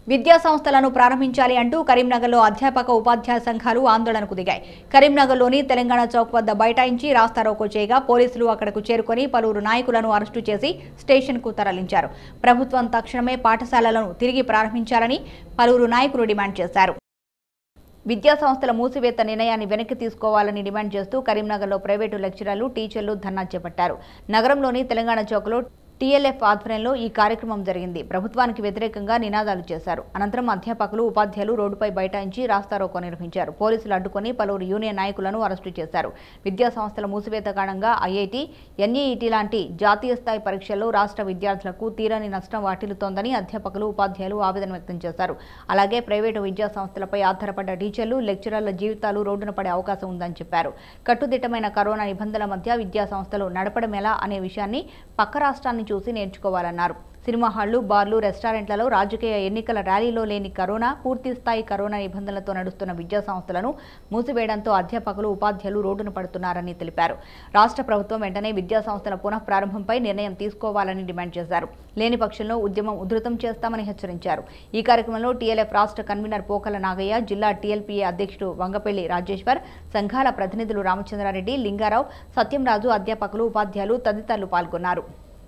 విద్యా సంస్థలను ప్రారంభించాలి అంటూ కరీంనగర్లో అధ్యాపక ఉపాధ్యాయ సంఘాలు ఆందోళనకు దిగాయి కరీంనగర్లోని తెలంగాణ చౌక్ వద్ద బైఠాయించి రాస్తారోకో చేయగా పోలీసులు అక్కడకు చేరుకొని పలువురు నాయకులను అరెస్టు చేసి స్టేషన్కు తరలించారు ప్రభుత్వం తక్షణమే పాఠశాలలను తిరిగి ప్రారంభించాలని పలువురు నాయకులు డిమాండ్ చేశారు విద్యా సంస్థల మూసివేత నిర్ణయాన్ని వెనక్కి తీసుకోవాలని డిమాండ్ చేస్తూ కరీంనగర్లో ప్రైవేటు లెక్చరర్లు టీచర్లు ధర్నా చేపట్టారు నగరంలోని తెలంగాణ చౌక్లో టీఎల్ఎఫ్ ఆధ్వర్యంలో ఈ కార్యక్రమం జరిగింది ప్రభుత్వానికి వ్యతిరేకంగా నినాదాలు చేశారు అనంతరం అధ్యాపకులు ఉపాధ్యాయులు రోడ్డుపై బైఠాయించి రాస్తారోకో నిర్వహించారు పోలీసులు అడ్డుకొని పలువురు యూనియన్ నాయకులను అరెస్టు చేశారు విద్యా సంస్థల మూసివేత కారణంగా ఐఐటి ఎన్ఈఈటీ లాంటి జాతీయ స్థాయి పరీక్షల్లో రాష్ట్ర విద్యార్థులకు తీరని నష్టం వాటిల్లుతోందని అధ్యాపకులు ఉపాధ్యాయులు ఆవేదన వ్యక్తం చేశారు అలాగే ప్రైవేటు విద్యా సంస్థలపై ఆధారపడ్డ టీచర్లు లెక్చరర్ల జీవితాలు రోడ్డున పడే అవకాశం ఉందని చెప్పారు కట్టుదిట్టమైన కరోనా నిబంధనల మధ్య విద్యా సంస్థలు నడపడం ఎలా అనే విషయాన్ని పక్క రాష్ట్రాన్ని చూసి నేర్చుకోవాలన్నారు సినిమా హాళ్లు బార్లు రెస్టారెంట్లలో రాజకీయ ఎన్నికల ర్యాలీలో లేని కరోనా పూర్తి స్థాయి కరోనా నిబంధనలతో నడుస్తున్న విద్యా సంస్థలను మూసివేయడంతో అధ్యాపకులు ఉపాధ్యాయులు రోడ్డున పడుతున్నారని తెలిపారు రాష్ట్ర ప్రభుత్వం వెంటనే విద్యా సంస్థల పునః ప్రారంభంపై నిర్ణయం తీసుకోవాలని డిమాండ్ చేశారు లేని పక్షంలో ఉద్యమం ఉధృతం చేస్తామని హెచ్చరించారు ఈ కార్యక్రమంలో టీఎల్ఎఫ్ రాష్ట్ర కన్వీనర్ పోకల నాగయ్య జిల్లా టీఎల్పీఏ అధ్యక్షుడు వంగపల్లి రాజేశ్వర్ సంఘాల ప్రతినిధులు రామచంద్రారెడ్డి లింగారావు సత్యంరాజు అధ్యాపకులు ఉపాధ్యాయులు తదితరులు పాల్గొన్నారు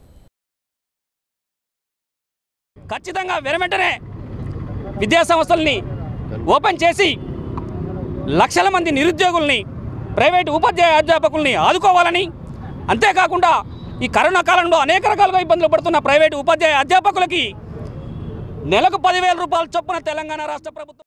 ఖచ్చితంగా వెనవెంటనే విద్యా సంస్థల్ని ఓపెన్ చేసి లక్షల మంది నిరుద్యోగుల్ని ప్రైవేటు ఉపాధ్యాయ అధ్యాపకుల్ని ఆదుకోవాలని అంతేకాకుండా ఈ కరోనా కాలంలో అనేక రకాలుగా ఇబ్బందులు పడుతున్న ప్రైవేటు ఉపాధ్యాయ అధ్యాపకులకి నెలకు పదివేల రూపాయల చొప్పున తెలంగాణ రాష్ట్ర ప్రభుత్వం